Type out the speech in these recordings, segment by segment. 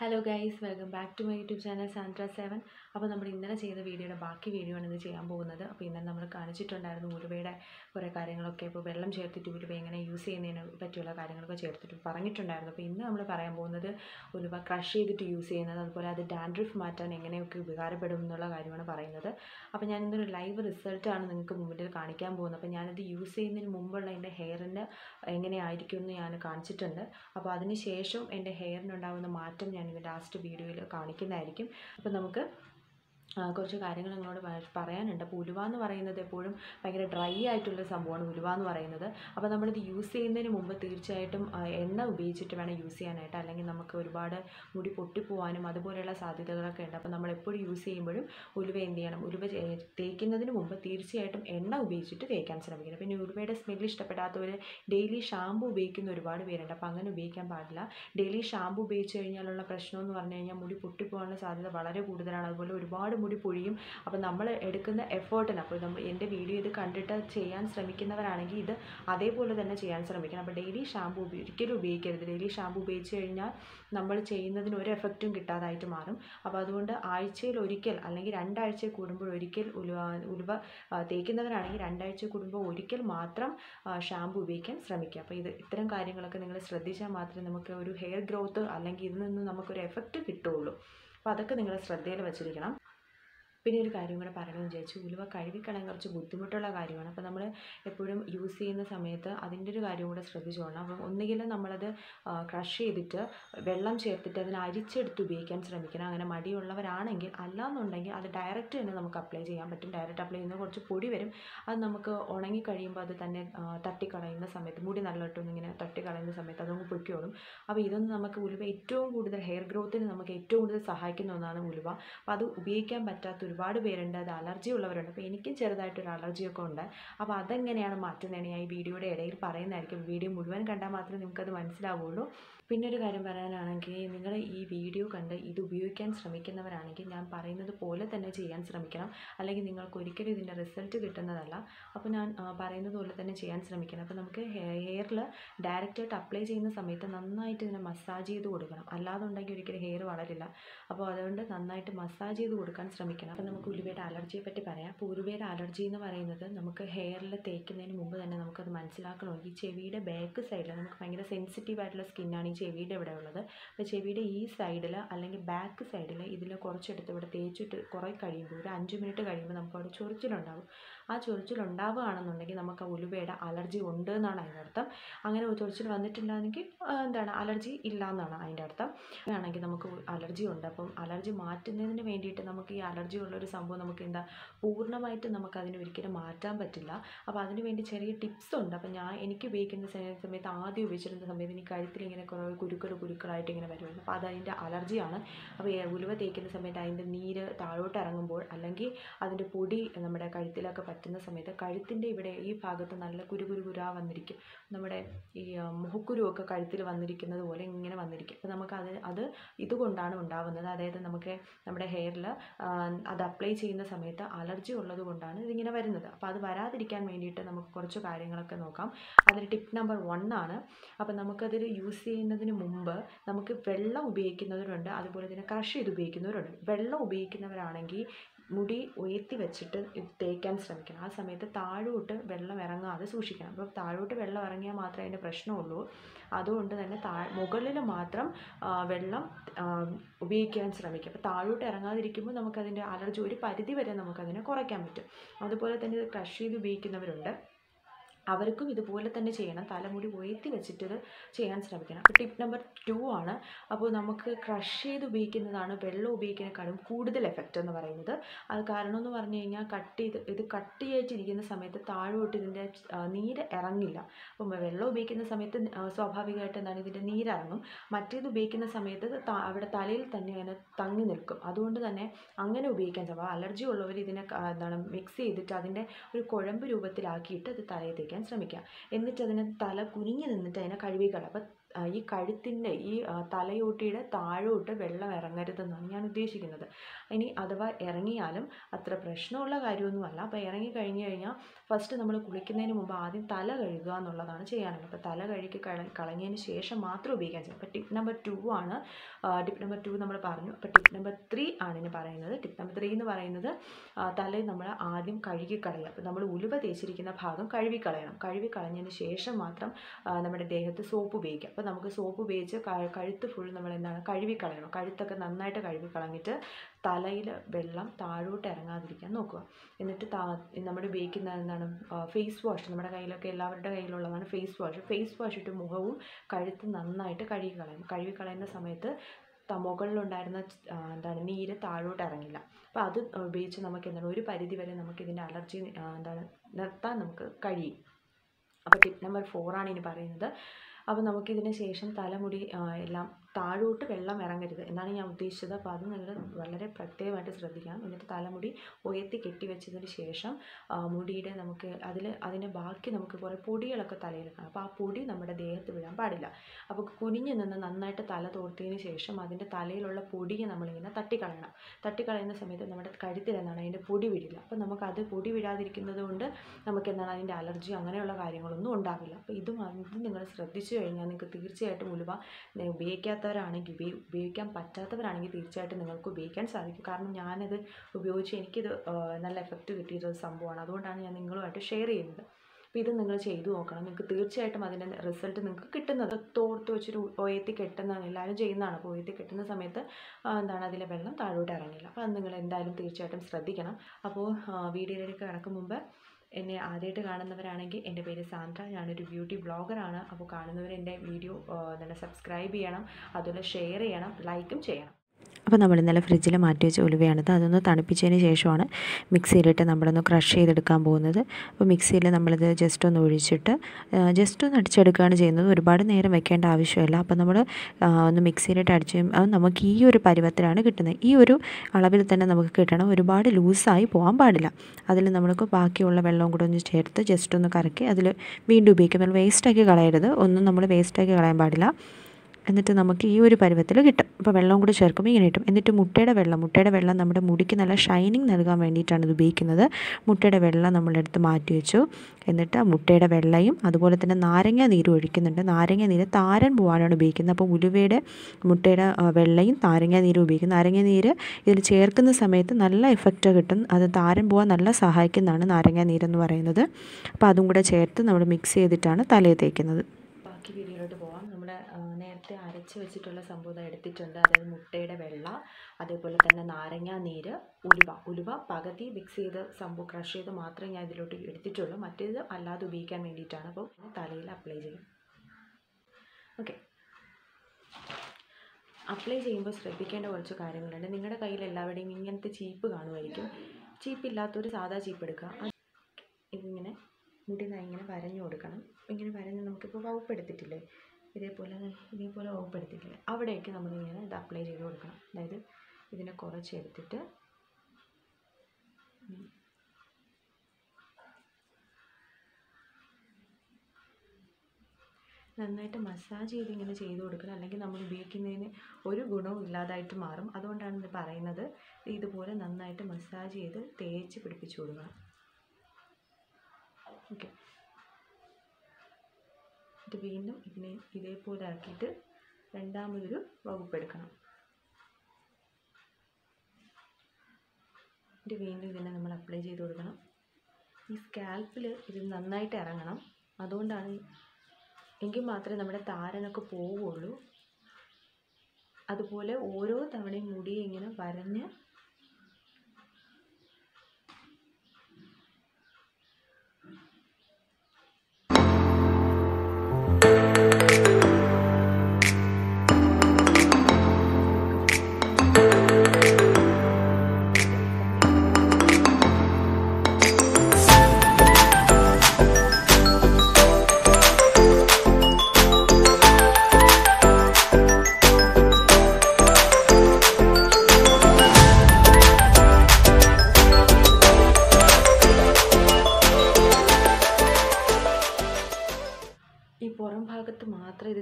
Hello guys welcome back to my YouTube channel Sandra seven അപ്പോൾ നമ്മൾ ഇന്നലെ ചെയ്ത വീഡിയോയുടെ ബാക്കി വീഡിയോ ആണ് ഇന്ന് ചെയ്യാൻ പോകുന്നത് അപ്പോൾ ഇന്നലെ നമ്മൾ കാണിച്ചിട്ടുണ്ടായിരുന്നു ഉലുവയുടെ കുറേ കാര്യങ്ങളൊക്കെ ഇപ്പോൾ വെള്ളം ചേർത്തിട്ട് ഉലുവ എങ്ങനെ യൂസ് ചെയ്യുന്നതിനെ പറ്റിയുള്ള കാര്യങ്ങളൊക്കെ ചേർത്തിട്ട് പറഞ്ഞിട്ടുണ്ടായിരുന്നു അപ്പോൾ ഇന്ന് നമ്മൾ പറയാൻ പോകുന്നത് ഉലുവ ക്രഷ് ചെയ്തിട്ട് യൂസ് ചെയ്യുന്നത് അതുപോലെ അത് ഡാൻഡ്രിഫ് മാറ്റാൻ എങ്ങനെയൊക്കെ ഉപകാരപ്പെടും എന്നുള്ള കാര്യമാണ് പറയുന്നത് അപ്പോൾ ഞാൻ ഇന്നൊരു ലൈവ് റിസൾട്ടാണ് നിങ്ങൾക്ക് മുമ്പിൽ കാണിക്കാൻ പോകുന്നത് അപ്പോൾ ഞാനിത് യൂസ് ചെയ്യുന്നതിന് മുമ്പുള്ള എൻ്റെ ഹെയറിന് എങ്ങനെയായിരിക്കും എന്ന് ഞാൻ കാണിച്ചിട്ടുണ്ട് അപ്പോൾ അതിന് ശേഷം എൻ്റെ ഹെയറിനുണ്ടാകുന്ന മാറ്റം ഞാൻ ഇത് ലാസ്റ്റ് വീഡിയോയിൽ കാണിക്കുന്നതായിരിക്കും അപ്പോൾ നമുക്ക് ആ, കുറച്ച് കാര്യങ്ങൾ നിങ്ങളോട് പ- പറയാനുണ്ട് അപ്പോൾ ഉലുവ എന്ന് പറയുന്നത് എപ്പോഴും ഭയങ്കര ഡ്രൈ ആയിട്ടുള്ള സംഭവമാണ് ഉലുവ എന്ന് പറയുന്നത് അപ്പോൾ നമ്മളിത് യൂസ് ചെയ്യുന്നതിന് മുമ്പ് തീർച്ചയായിട്ടും ആ, എണ്ണ ഉപയോഗിച്ചിട്ട് വേണം യൂസ് ചെയ്യാനായിട്ട് അല്ലെങ്കിൽ നമുക്ക് ഒരുപാട് മുടി പൊട്ടിപ്പോവാനും അതുപോലെയുള്ള സാധ്യതകളൊക്കെ ഉണ്ട് അപ്പോൾ നമ്മൾ എപ്പോഴും യൂസ് ചെയ്യുമ്പോഴും ഉലുവ എന്ത് ചെയ്യണം ഉലുവ ചേ- തേക്കുന്നതിന് മുമ്പ് തീർച്ചയായിട്ടും എണ്ണ ഉപയോഗിച്ചിട്ട് തേക്കാൻ ശ്രമിക്കണം പിന്നെ ഉലുവയുടെ സ്മെല്ല് ഇഷ്ടപ്പെടാത്തവർ ഡെയിലി ഷാമ്പു ഉപയോഗിക്കുന്ന ഒരുപാട് പേരുണ്ട് അപ്പോൾ അങ്ങനെ ഉപയോഗിക്കാൻ പാടില്ല ഡെയിലി ഷാമ്പു ഉപയോഗിച്ച് കഴിഞ്ഞാലുള്ള പ്രശ്നം എന്ന് പറഞ്ഞു കഴിഞ്ഞാൽ മുടി പൊട്ടിപ്പോകാനുള്ള സാധ്യത വളരെ കൂടുതലാണ് അതുപോലെ ഒരുപാട് മുടി പൊഴിയും അപ്പോൾ നമ്മൾ എടുക്കുന്ന എഫേർട്ടിന് അപ്പോൾ നമ്മൾ എൻ്റെ വീഡിയോ ഇത് കണ്ടിട്ട് ചെയ്യാൻ ശ്രമിക്കുന്നവരാണെങ്കിൽ ഇത് അതേപോലെ തന്നെ ചെയ്യാൻ ശ്രമിക്കണം അപ്പോൾ ഡെയിലി ഷാമ്പു ഒരിക്കലും ഉപയോഗിക്കരുത് ഡെയിലി ഷാമ്പു ഉപയോഗിച്ച് കഴിഞ്ഞാൽ നമ്മൾ ചെയ്യുന്നതിന് ഒരു എഫക്റ്റും കിട്ടാതായിട്ട് മാറും അപ്പോൾ അതുകൊണ്ട് ആഴ്ചയിൽ ഒരിക്കൽ അല്ലെങ്കിൽ രണ്ടാഴ്ച കൂടുമ്പോൾ ഒരിക്കൽ ഉലുവ ഉലുവ ആ, തേക്കുന്നവരാണെങ്കിൽ രണ്ടാഴ്ച കൂടുമ്പോൾ ഒരിക്കൽ മാത്രം ഷാമ്പു ഉപയോഗിക്കാൻ ശ്രമിക്കുക അപ്പോൾ ഇത് ഇത്തരം കാര്യങ്ങളൊക്കെ നിങ്ങൾ ശ്രദ്ധിച്ചാൽ മാത്രമേ നമുക്ക് ഒരു ഹെയർ ഗ്രോത്ത് അല്ലെങ്കിൽ ഇതിൽ നിന്ന് നമുക്കൊരു എഫക്റ്റ് കിട്ടുകയുള്ളൂ അപ്പോൾ അതൊക്കെ നിങ്ങൾ ശ്രദ്ധയിൽ വെച്ചിരിക്കണം പിന്നെ ഒരു കാര്യം കൂടെ പറയണമെന്ന് വിചാരിച്ചു ഉലുവ കഴുകിക്കളയാൻ കുറച്ച് ബുദ്ധിമുട്ടുള്ള കാര്യമാണ് അപ്പോൾ നമ്മൾ എപ്പോഴും യൂസ് ചെയ്യുന്ന സമയത്ത് അതിൻ്റെ ഒരു കാര്യം കൂടെ ശ്രദ്ധിച്ചോളണം അപ്പം ഒന്നുകിൽ നമ്മളത് ക്രഷ് ചെയ്തിട്ട് വെള്ളം ചേർത്തിട്ട് അതിനെ അരിച്ചെടുത്ത് ഉപയോഗിക്കാൻ ശ്രമിക്കണം അങ്ങനെ മടിയുള്ളവരാണെങ്കിൽ അല്ലാന്നുണ്ടെങ്കിൽ അത് ഡയറക്റ്റ് തന്നെ നമുക്ക് അപ്ലൈ ചെയ്യാൻ പറ്റും ഡയറക്റ്റ് അപ്ലൈ ചെയ്യുന്ന കുറച്ച് പൊടി വരും അത് നമുക്ക് ഉണങ്ങി കഴിയുമ്പോൾ അത് തന്നെ ആ, തട്ടിക്കളയുന്ന സമയത്ത് മുടി നല്ലോട്ടൊന്നും ഇങ്ങനെ തട്ടിക്കളയുന്ന സമയത്ത് അതങ്ങ് പൊയ്ക്കോളും അപ്പോൾ ഇതൊന്നും നമുക്ക് ഉലുവ ഏറ്റവും കൂടുതൽ ഹെയർ ഗ്രോത്തിന് നമുക്ക് ഏറ്റവും കൂടുതൽ സഹായിക്കുന്ന ഒന്നാണ് ഉലുവ അപ്പോൾ അത് ഉപയോഗിക്കാൻ പറ്റാത്ത ഒരുപാട് പേരുണ്ട് അത് അലർജി ഉള്ളവരുണ്ട് അപ്പോൾ എനിക്കും ചെറുതായിട്ടൊരു അലർജിയൊക്കെ ഉണ്ട് അപ്പോൾ അതെങ്ങനെയാണ് മാറ്റുന്നതെന്ന് ഞാൻ ഈ വീഡിയോയുടെ ഇടയിൽ പറയുന്നതായിരിക്കും വീഡിയോ മുഴുവൻ കണ്ടാൽ മാത്രമേ നിങ്ങൾക്കത് മനസ്സിലാവുള്ളൂ പിന്നെ ഒരു കാര്യം പറയാനാണെങ്കിൽ നിങ്ങൾ ഈ വീഡിയോ കണ്ട് ഇത് ഉപയോഗിക്കാൻ ശ്രമിക്കുന്നവരാണെങ്കിൽ ഞാൻ പറയുന്നത് പോലെ തന്നെ ചെയ്യാൻ ശ്രമിക്കണം അല്ലെങ്കിൽ നിങ്ങൾക്ക് ഒരിക്കലും ഇതിൻ്റെ റിസൾട്ട് കിട്ടുന്നതല്ല അപ്പോൾ ഞാൻ ആ, പറയുന്നത് പോലെ തന്നെ ചെയ്യാൻ ശ്രമിക്കണം അപ്പോൾ നമുക്ക് ഹെയറിൽ ഡയറക്റ്റായിട്ട് അപ്ലൈ ചെയ്യുന്ന സമയത്ത് നന്നായിട്ട് ഇതിനെ മസാജ് ചെയ്ത് കൊടുക്കണം അല്ലാതെ ഉണ്ടെങ്കിൽ ഒരിക്കലും ഹെയർ വളരില്ല അപ്പോൾ അതുകൊണ്ട് നന്നായിട്ട് മസാജ് ചെയ്ത് കൊടുക്കാൻ ശ്രമിക്കണം അപ്പോൾ നമുക്ക് ഉലുവയുടെ അലർജിയെ പറ്റി പറയാം അപ്പോൾ ഉലുവയുടെ അലർജി എന്ന് പറയുന്നത് നമുക്ക് ഹെയറിൽ തേക്കുന്നതിന് മുമ്പ് തന്നെ നമുക്കത് മനസ്സിലാക്കണമെങ്കിൽ ചെവിയുടെ ബാക്ക് സൈഡിൽ നമുക്ക് ഭയങ്കര സെൻസിറ്റീവ് ആയിട്ടുള്ള സ്കിന്നാണ് ഈ ചെവിയുടെ ഇവിടെ ഉള്ളത് അപ്പോൾ ചെവിയുടെ ഈ സൈഡിൽ അല്ലെങ്കിൽ ബാക്ക് സൈഡിൽ ഇതിൽ കുറച്ചെടുത്ത് ഇവിടെ തേച്ചിട്ട് കുറേ കഴിയുമ്പോൾ ഒരു അഞ്ച് മിനിറ്റ് കഴിയുമ്പോൾ നമുക്ക് അവിടെ ചൊറിച്ചിലുണ്ടാകും ആ ചൊറിച്ചിൽ ഉണ്ടാവുകയാണെന്നുണ്ടെങ്കിൽ നമുക്ക് ആ ഉലുവയുടെ അലർജി ഉണ്ട് എന്നാണ് അതിൻ്റെ അർത്ഥം അങ്ങനെ ഒരു ചൊറിച്ചിൽ വന്നിട്ടില്ലാന്നെങ്കിൽ ആ, എന്താണ് അലർജി ഇല്ല എന്നാണ് അതിൻ്റെ അർത്ഥം ആണെങ്കിൽ നമുക്ക് അലർജി ഉണ്ട് അപ്പം അലർജി മാറ്റുന്നതിന് വേണ്ടിയിട്ട് നമുക്ക് ഈ അലർജി ഉള്ളൊരു സംഭവം നമുക്ക് എന്താ പൂർണ്ണമായിട്ട് നമുക്ക് അതിനെ ഒരിക്കലും മാറ്റാൻ പറ്റില്ല അപ്പോൾ അതിന് വേണ്ടി ചെറിയ ടിപ്സ് ഉണ്ട് അപ്പം ഞാൻ എനിക്ക് ഉപയോഗിക്കുന്ന സ- സമയത്ത് ആദ്യം ഉപയോഗിച്ചിരുന്ന സമയത്ത് എനിക്ക് കഴുത്തിൽ ഇങ്ങനെ കുറേ കുരുക്കൾ കുരുക്കളായിട്ട് ഇങ്ങനെ വരുമായിരുന്നു അപ്പോൾ അത് അതിൻ്റെ അലർജിയാണ് അപ്പോൾ ഈ ഉലുവ തേക്കുന്ന സമയത്ത് അതിൻ്റെ നീര് താഴോട്ട് ഇറങ്ങുമ്പോൾ അല്ലെങ്കിൽ അതിൻ്റെ പൊടി നമ്മുടെ കഴുത്തിലൊക്കെ പറ്റുന്ന സമയത്ത് കഴുത്തിൻ്റെ ഇവിടെ ഈ ഭാഗത്ത് നല്ല കുരു കുരു കുരാ വന്നിരിക്കും നമ്മുടെ ഈ ആ, മുഖക്കുരുവൊക്കെ കഴുത്തിൽ വന്നിരിക്കുന്നത് പോലെ ഇങ്ങനെ വന്നിരിക്കും അപ്പോൾ നമുക്ക് അത് അത് ഇതുകൊണ്ടാണ് ഉണ്ടാവുന്നത് അതായത് നമുക്ക് നമ്മുടെ ഹെയറിൽ അത് അപ്ലൈ ചെയ്യുന്ന സമയത്ത് അലർജി ഉള്ളത് കൊണ്ടാണ് ഇതിങ്ങനെ വരുന്നത് അപ്പോൾ അത് വരാതിരിക്കാൻ വേണ്ടിയിട്ട് നമുക്ക് കുറച്ച് കാര്യങ്ങളൊക്കെ നോക്കാം അതിൽ ടിപ്പ് നമ്പർ വൺ ആണ് അപ്പോൾ നമുക്കതിൽ യൂസ് ചെയ്യുന്നതിന് മുമ്പ് നമുക്ക് വെള്ളം ഉപയോഗിക്കുന്നവരുണ്ട് അതുപോലെ തന്നെ ക്രഷ് ചെയ്ത് ഉപയോഗിക്കുന്നവരുണ്ട് വെള്ളം ഉപയോഗിക്കുന്നവരാണെങ്കിൽ മുടി ഉയർത്തി വെച്ചിട്ട് ഇത് തേക്കാൻ ശ്രമിക്കണം ആ സമയത്ത് താഴോട്ട് വെള്ളം ഇറങ്ങാതെ സൂക്ഷിക്കണം അപ്പോൾ താഴോട്ട് വെള്ളം ഇറങ്ങിയാൽ മാത്രമേ അതിൻ്റെ പ്രശ്നമുള്ളൂ അതുകൊണ്ട് തന്നെ താ മുകളിൽ മാത്രം ആ, വെള്ളം ആ, ഉപയോഗിക്കാൻ ശ്രമിക്കുക അപ്പോൾ താഴോട്ട് ഇറങ്ങാതിരിക്കുമ്പോൾ നമുക്കതിൻ്റെ അലർജി ഒരു പരിധി വരെ നമുക്കതിനെ കുറയ്ക്കാൻ പറ്റും അതുപോലെ തന്നെ ഇത് ക്രഷ് ചെയ്ത് ഉപയോഗിക്കുന്നവരുണ്ട് അവർക്കും ഇതുപോലെ തന്നെ ചെയ്യണം തലമുടി ഉയർത്തി വെച്ചിട്ട് ഇത് ചെയ്യാൻ ശ്രമിക്കണം അപ്പോൾ ടിപ്പ് നമ്പർ ടു ആണ് അപ്പോൾ നമുക്ക് ക്രഷ് ചെയ്ത് ഉപയോഗിക്കുന്നതാണ് വെള്ളം ഉപയോഗിക്കുന്നതിനേക്കാളും കൂടുതൽ എഫക്റ്റ് എന്ന് പറയുന്നത് അത് കാരണം എന്ന് പറഞ്ഞു കഴിഞ്ഞാൽ കട്ട് ചെയ്ത് ഇത് കട്ട് ചെയ്തിരിക്കുന്ന സമയത്ത് താഴോട്ട് ഇതിൻ്റെ ആ, നീര് ഇറങ്ങില്ല അപ്പം വെള്ളം ഉപയോഗിക്കുന്ന സമയത്ത് ആ, സ്വാഭാവികമായിട്ട് എന്താണ് ഇതിൻ്റെ നീരിറങ്ങും മറ്റേത് ഉപയോഗിക്കുന്ന സമയത്ത് ഇത് ത- അവിടെ തലയിൽ തന്നെ അങ്ങനെ തങ്ങി നിൽക്കും അതുകൊണ്ട് തന്നെ അങ്ങനെ ഉപയോഗിക്കാൻ സാധിക്കും അലർജി ഉള്ളവർ ഇതിനെ ക- എന്താണ് മിക്സ് ചെയ്തിട്ട് അതിൻ്റെ ഒരു കുഴമ്പ് രൂപത്തിലാക്കിയിട്ട് അത് തലയിൽ തേക്കാൻ ശ്രമിക്കുക എന്നിട്ട് അതിനെ തല കുനിഞ്ഞ് നിന്നിട്ട് അതിനെ കഴുകിക്കളയും അപ്പം ആ, ഈ കഴുത്തിൻ്റെ ഈ ആ, തലയോട്ടിയുടെ താഴോട്ട് വെള്ളം ഇറങ്ങരുതെന്നാണ് ഞാൻ ഉദ്ദേശിക്കുന്നത് ഇനി അഥവാ ഇറങ്ങിയാലും അത്ര പ്രശ്നമുള്ള കാര്യമൊന്നുമല്ല അപ്പോൾ ഇറങ്ങി കഴിഞ്ഞ് കഴിഞ്ഞാൽ ഫസ്റ്റ് നമ്മൾ കുളിക്കുന്നതിന് മുമ്പ് ആദ്യം തല കഴുകുക എന്നുള്ളതാണ് ചെയ്യാനുള്ളത് അപ്പോൾ തല കഴുകി കള കളഞ്ഞതിന് ശേഷം മാത്രം ഉപയോഗിക്കാൻ ചെയ്യും അപ്പോൾ ടിപ്പ് നമ്പർ ടു ആണ് ടിപ്പ് നമ്പർ ടു നമ്മൾ പറഞ്ഞു അപ്പോൾ ടിപ്പ് നമ്പർ ത്രീ ആണ് ഇനി പറയുന്നത് ടിപ്പ് നമ്പർ ത്രീ എന്ന് പറയുന്നത് ആ, തല നമ്മൾ ആദ്യം കഴുകി കളയുക അപ്പോൾ നമ്മൾ ഉലുവ തേച്ചിരിക്കുന്ന ഭാഗം കഴുകി കളയണം കഴുകി കളഞ്ഞതിന് ശേഷം മാത്രം ആ, നമ്മുടെ ദേഹത്ത് സോപ്പ് ഉപയോഗിക്കാം അപ്പോൾ നമുക്ക് സോപ്പ് ഉപയോഗിച്ച് ക- കഴുത്ത് ഫുൾ നമ്മൾ എന്താണ് കഴുകി കളയണം കഴുത്തൊക്കെ നന്നായിട്ട് കഴുകി കളഞ്ഞിട്ട് തലയിൽ വെള്ളം താഴോട്ട് ഇറങ്ങാതിരിക്കാൻ നോക്കുക എന്നിട്ട് താ നമ്മൾ ഉപയോഗിക്കുന്ന എന്താണ് ഫേസ് വാഷ് നമ്മുടെ കയ്യിലൊക്കെ എല്ലാവരുടെ കയ്യിലുള്ളതാണ് ഫേസ് വാഷ് ഫേസ് വാഷ് ഇട്ട് മുഖവും കഴുത്ത് നന്നായിട്ട് കഴുകി കളയും കഴുകി കളയുന്ന സമയത്ത് ത- മുകളിലുണ്ടായിരുന്ന ആ, എന്താണ് നീര് താഴോട്ട് ഇറങ്ങില്ല അപ്പോൾ അത് ഉപയോഗിച്ച് നമുക്ക് എന്താണ് ഒരു പരിധി വരെ നമുക്ക് ഇതിൻ്റെ അലർജി എന്താണ് നിർത്താൻ നമുക്ക് കഴിയും അപ്പോൾ ടിപ്പ് നമ്പർ ഫോറാണ് ഇനി പറയുന്നത് അപ്പോൾ നമുക്കിതിന് ശേഷം തലമുടി ആ, എല്ലാം താഴോട്ട് വെള്ളം ഇറങ്ങരുത് എന്നാണ് ഞാൻ ഉദ്ദേശിച്ചത് അപ്പോൾ അത് നിങ്ങൾ വളരെ പ്രത്യേകമായിട്ട് ശ്രദ്ധിക്കണം എന്നിട്ട് തലമുടി ഉയർത്തി കെട്ടി വെച്ചതിന് ശേഷം ആ, മുടിയുടെ നമുക്ക് അതിൽ അതിന് ബാക്കി നമുക്ക് കുറേ പൊടികളൊക്കെ തലയിൽ കാണാം അപ്പോൾ ആ പൊടി നമ്മുടെ ദേഹത്ത് വീഴാൻ പാടില്ല അപ്പോൾ കുനിഞ്ഞു നിന്ന് നന്നായിട്ട് തല തോർത്തിയതിന് ശേഷം അതിൻ്റെ തലയിലുള്ള പൊടിയെ നമ്മളിങ്ങനെ തട്ടിക്കളയണം തട്ടിക്കളയുന്ന സമയത്ത് നമ്മുടെ കഴുത്തിൽ എന്താണ് അതിൻ്റെ പൊടി വീഴില്ല അപ്പോൾ നമുക്കത് പൊടി വീഴാതിരിക്കുന്നത് കൊണ്ട് നമുക്ക് എന്താണ് അതിൻ്റെ അലർജി അങ്ങനെയുള്ള കാര്യങ്ങളൊന്നും ഉണ്ടാവില്ല അപ്പോൾ ഇതും ഇത് നിങ്ങൾ ശ്രദ്ധിച്ചു കഴിഞ്ഞാൽ നിങ്ങൾക്ക് തീർച്ചയായിട്ടും ഉലുവ നെ- ഉപയോഗിക്കാത്തവരാണെങ്കിൽ ഉപയോ- ഉപയോഗിക്കാൻ പറ്റാത്തവരാണെങ്കിൽ തീർച്ചയായിട്ടും നിങ്ങൾക്ക് ഉപയോഗിക്കാൻ സാധിക്കും കാരണം ഞാനത് ഉപയോഗിച്ച് എനിക്കിത് ആ, നല്ല എഫക്റ്റ് കിട്ടിയൊരു സംഭവമാണ് അതുകൊണ്ടാണ് ഞാൻ നിങ്ങളുമായിട്ട് ഷെയർ ചെയ്യുന്നത് അപ്പോൾ ഇത് നിങ്ങൾ ചെയ്തു നോക്കണം നിങ്ങൾക്ക് തീർച്ചയായിട്ടും അതിൻ്റെ റിസൾട്ട് നിങ്ങൾക്ക് കിട്ടുന്നത് തോർത്ത് വെച്ചൊരു ഒയത്തി കെട്ടുന്നതാണ് എല്ലാവരും ചെയ്യുന്നതാണ് അപ്പോൾ ഒയത്തി കെട്ടുന്ന സമയത്ത് ആ, എന്താണ് അതിലെ വെള്ളം താഴോട്ട് ഇറങ്ങില്ല അപ്പോൾ അത് നിങ്ങൾ എന്തായാലും തീർച്ചയായിട്ടും ശ്രദ്ധിക്കണം അപ്പോൾ ആ, വീഡിയോയിലേക്ക് കടക്കും മുമ്പ് എന്നെ ആദ്യമായിട്ട് കാണുന്നവരാണെങ്കിൽ എൻ്റെ പേര് സാന്ദ്ര ഞാനൊരു ബ്യൂട്ടി ബ്ലോഗറാണ് അപ്പോൾ കാണുന്നവർ എൻ്റെ വീഡിയോ എന്താണ് സബ്സ്ക്രൈബ് ചെയ്യണം അതുപോലെ ഷെയർ ചെയ്യണം ലൈക്കും ചെയ്യണം അപ്പോൾ നമ്മൾ ഇന്നലെ ഫ്രിഡ്ജിൽ മാറ്റി വെച്ച ഉലുവയാണിത് അതൊന്ന് തണുപ്പിച്ചതിന് ശേഷമാണ് മിക്സിയിലിട്ട് നമ്മളൊന്ന് ക്രഷ് ചെയ്തെടുക്കാൻ പോകുന്നത് അപ്പോൾ മിക്സിയിൽ നമ്മളിത് ജസ്റ്റ് ഒന്ന് ഒഴിച്ചിട്ട് ജസ്റ്റ് ഒന്ന് അടിച്ചെടുക്കുകയാണ് ചെയ്യുന്നത് ഒരുപാട് നേരം വെക്കേണ്ട ആവശ്യമില്ല അപ്പോൾ നമ്മൾ ഒന്ന് മിക്സിയിലിട്ട് അടിച്ച് അത് നമുക്ക് ഈ ഒരു പരുവത്തിലാണ് കിട്ടുന്നത് ഈ ഒരു അളവിൽ തന്നെ നമുക്ക് കിട്ടണം ഒരുപാട് ലൂസായി പോകാൻ പാടില്ല അതിൽ നമുക്ക് ബാക്കിയുള്ള വെള്ളവും കൂടെ ഒന്ന് ചേർത്ത് ജസ്റ്റ് ഒന്ന് കറക്കി അതിൽ വീണ്ടും ഉപയോഗിക്കും നമ്മൾ വേസ്റ്റാക്കി കളയരുത് ഒന്നും നമ്മൾ വേസ്റ്റാക്കി കളയാൻ പാടില്ല എന്നിട്ട് നമുക്ക് ഈ ഒരു പരുവത്തിൽ കിട്ടും അപ്പോൾ വെള്ളം കൂടി ചേർക്കുമ്പോൾ ഇങ്ങനെ കിട്ടും എന്നിട്ട് മുട്ടയുടെ വെള്ളം മുട്ടയുടെ വെള്ളം നമ്മുടെ മുടിക്ക് നല്ല ഷൈനിങ് നൽകാൻ വേണ്ടിയിട്ടാണ് ഇത് ഉപയോഗിക്കുന്നത് മുട്ടയുടെ വെള്ളം നമ്മളെടുത്ത് മാറ്റി വെച്ചു എന്നിട്ട് ആ മുട്ടയുടെ വെള്ളയും അതുപോലെ തന്നെ നാരങ്ങ നീരും ഒഴിക്കുന്നുണ്ട് നാരങ്ങ നീര് താരൻ പോകാനാണ് ഉപയോഗിക്കുന്നത് അപ്പോൾ ഉലുവയുടെ മുട്ടയുടെ ആ, വെള്ളയും നാരങ്ങ നീരും ഉപയോഗിക്കും നാരങ്ങ നീര് ഇതിൽ ചേർക്കുന്ന സമയത്ത് നല്ല എഫക്റ്റ് കിട്ടും അത് താരൻ പോകാൻ നല്ല സഹായിക്കുന്നതാണ് നാരങ്ങ നീരെന്ന് പറയുന്നത് അപ്പോൾ അതും കൂടെ ചേർത്ത് നമ്മൾ മിക്സ് ചെയ്തിട്ടാണ് തലയിൽ തേക്കുന്നത് ബാക്കി വീഡിയോയിലോട്ട് പോവാം നമ്മൾ നേരത്തെ അരച്ച് വെച്ചിട്ടുള്ള സംഭവം ദാ എടുത്തിട്ടുണ്ട് അതായത് മുട്ടയുടെ വെള്ള അതേപോലെ തന്നെ നാരങ്ങ നീര് ഉലുവ ഉലുവ പകുതി മിക്സ് ചെയ്ത് സംഭവം ക്രഷ് ചെയ്ത് മാത്രമേ ഞാൻ ഇതിലോട്ട് എടുത്തിട്ടുള്ളൂ മറ്റേത് അല്ലാതെ ഉപയോഗിക്കാൻ വേണ്ടിയിട്ടാണ് അപ്പോൾ തലയിൽ അപ്ലൈ ചെയ്യും ഓക്കെ അപ്ലൈ ചെയ്യുമ്പോൾ ശ്രദ്ധിക്കേണ്ട കുറച്ച് കാര്യങ്ങളുണ്ട് നിങ്ങളുടെ കയ്യിൽ എല്ലാവരുടെയും ഇങ്ങനത്തെ ചീപ്പ് കാണുമായിരിക്കും ചീപ്പ് ഇല്ലാത്തൊരു സാധാ ചീപ്പ് എടുക്കുക അത് ഇതിങ്ങനെ മുടി ദാ ഇങ്ങനെ വരഞ്ഞു കൊടുക്കണം ഇങ്ങനെ വരഞ്ഞ് നമുക്കിപ്പോൾ വകുപ്പെടുത്തിട്ടില്ലേ ഇതേപോലെ ഇതേപോലെ വകുപ്പെടുത്തിട്ടില്ലേ അവിടെയൊക്കെ നമ്മളിങ്ങനെ ഇത് അപ്ലൈ ചെയ്ത് കൊടുക്കണം അതായത് ഇതിനെ കുറച്ചെടുത്തിട്ട് ഉം. നന്നായിട്ട് മസാജ് ചെയ്ത് ഇങ്ങനെ ചെയ്ത് കൊടുക്കണം അല്ലെങ്കിൽ നമ്മൾ ഉപയോഗിക്കുന്നതിന് ഒരു ഗുണവും ഇല്ലാതായിട്ട് മാറും അതുകൊണ്ടാണ് ഇത് പറയുന്നത് ഇതുപോലെ നന്നായിട്ട് മസാജ് ചെയ്ത് തേച്ച് പിടിപ്പിച്ച് കൊടുക്കണം ഓക്കെ ഇത് വീണ്ടും ഇതിനെ ഇതേപോലെ ആക്കിയിട്ട് രണ്ടാമതൊരു വകുപ്പെടുക്കണം ഇത് വീണ്ടും ഇതിനെ നമ്മൾ അപ്ലൈ ചെയ്ത് കൊടുക്കണം ഈ സ്കാൽപ്പിൽ ഇത് നന്നായിട്ട് ഇറങ്ങണം അതുകൊണ്ടാണ് എങ്കിൽ മാത്രമേ നമ്മുടെ താരനൊക്കെ പോവുള്ളൂ അതുപോലെ ഓരോ തവണയും മുടി ഇങ്ങനെ വരഞ്ഞ്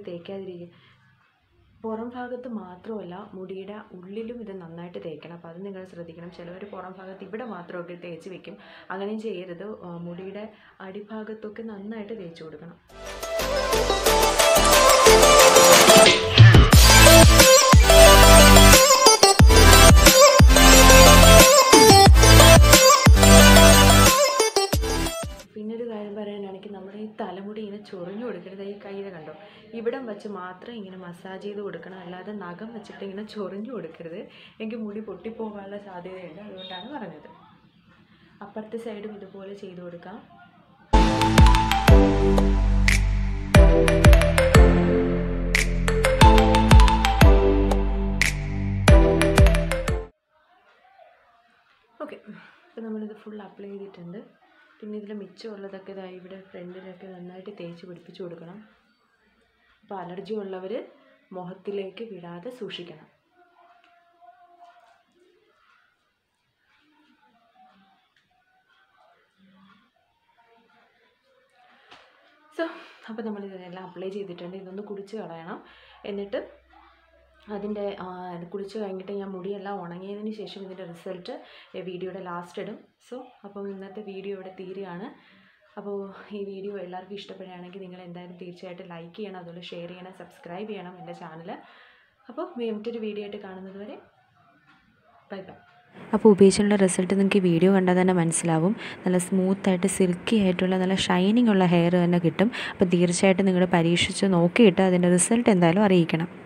തേക്കാതിരിക്കുക പുറം ഭാഗത്ത് മാത്രമല്ല മുടിയുടെ ഉള്ളിലും ഇത് നന്നായിട്ട് തേക്കണം അപ്പോൾ അത് നിങ്ങൾ ശ്രദ്ധിക്കണം ചിലവർ പുറം ഭാഗത്ത് ഇവിടെ മാത്രമൊക്കെ തേച്ച് വെക്കും അങ്ങനെയും ചെയ്യരുത് ആ, മുടിയുടെ അടിഭാഗത്തൊക്കെ നന്നായിട്ട് തേച്ച് കൊടുക്കണം പിന്നെ ഒരു കാര്യം പറയാനാണെങ്കിൽ നമ്മുടെ ഈ തലമുടി ഇങ്ങനെ ചൊറിഞ്ഞു കൊടുക്കരുത് ഈ കയ്യിൽ കണ്ടോ ഇവിടം വെച്ച് മാത്രം ഇങ്ങനെ മസാജ് ചെയ്ത് കൊടുക്കണം അല്ലാതെ നഖം വെച്ചിട്ട് ഇങ്ങനെ ചൊറിഞ്ഞു കൊടുക്കരുത് എങ്കിൽ മുടി പൊട്ടിപ്പോകാനുള്ള സാധ്യതയുണ്ട് അതുകൊണ്ടാണ് പറഞ്ഞത് അപ്പുറത്തെ സൈഡും ഇതുപോലെ ചെയ്ത് കൊടുക്കാം ഓക്കെ ഇപ്പം നമ്മളിത് ഫുൾ അപ്ലൈ ചെയ്തിട്ടുണ്ട് പിന്നെ ഇതിൽ മിച്ചമുള്ളതൊക്കെ ഇതാ ഇവിടെ ഫ്രണ്ടിലൊക്കെ നന്നായിട്ട് തേച്ച് പിടിപ്പിച്ച് കൊടുക്കണം അപ്പോൾ അലർജി ഉള്ളവർ മുഖത്തിലേക്ക് വിടാതെ സൂക്ഷിക്കണം സോ അപ്പോൾ നമ്മൾ ഇതിനെല്ലാം അപ്ലൈ ചെയ്തിട്ടുണ്ട് ഇതൊന്ന് കുടിച്ച് കളയണം എന്നിട്ട് അതിൻ്റെ ആ, ഇത് കുളിച്ച് കഴിഞ്ഞിട്ട് ഞാൻ മുടിയെല്ലാം ഉണങ്ങിയതിന് ശേഷം ഇതിൻ്റെ റിസൾട്ട് വീഡിയോയുടെ ലാസ്റ്റ് ഇടും സോ അപ്പം ഇന്നത്തെ വീഡിയോ ഇവിടെ തീരുകയാണ് അപ്പോൾ ഈ വീഡിയോ എല്ലാവർക്കും ഇഷ്ടപ്പെടുകയാണെങ്കിൽ നിങ്ങൾ എന്തായാലും തീർച്ചയായിട്ടും ലൈക്ക് ചെയ്യണം അതുപോലെ ഷെയർ ചെയ്യണം സബ്സ്ക്രൈബ് ചെയ്യണം എൻ്റെ ചാനൽ അപ്പോൾ മറ്റൊരു വീഡിയോ ആയിട്ട് കാണുന്നത് വരെ ബൈ ബൈ അപ്പോൾ ഉപയോഗിച്ചുള്ള റിസൾട്ട് നിങ്ങൾക്ക് ഈ വീഡിയോ കണ്ടാൽ തന്നെ മനസ്സിലാവും നല്ല സ്മൂത്തായിട്ട് സിൽക്കി ആയിട്ടുള്ള നല്ല ഷൈനിങ് ഉള്ള ഹെയർ തന്നെ കിട്ടും അപ്പോൾ തീർച്ചയായിട്ടും നിങ്ങൾ പരീക്ഷിച്ച് നോക്കിയിട്ട് അതിൻ്റെ റിസൾട്ട് എന്തായാലും അറിയിക്കണം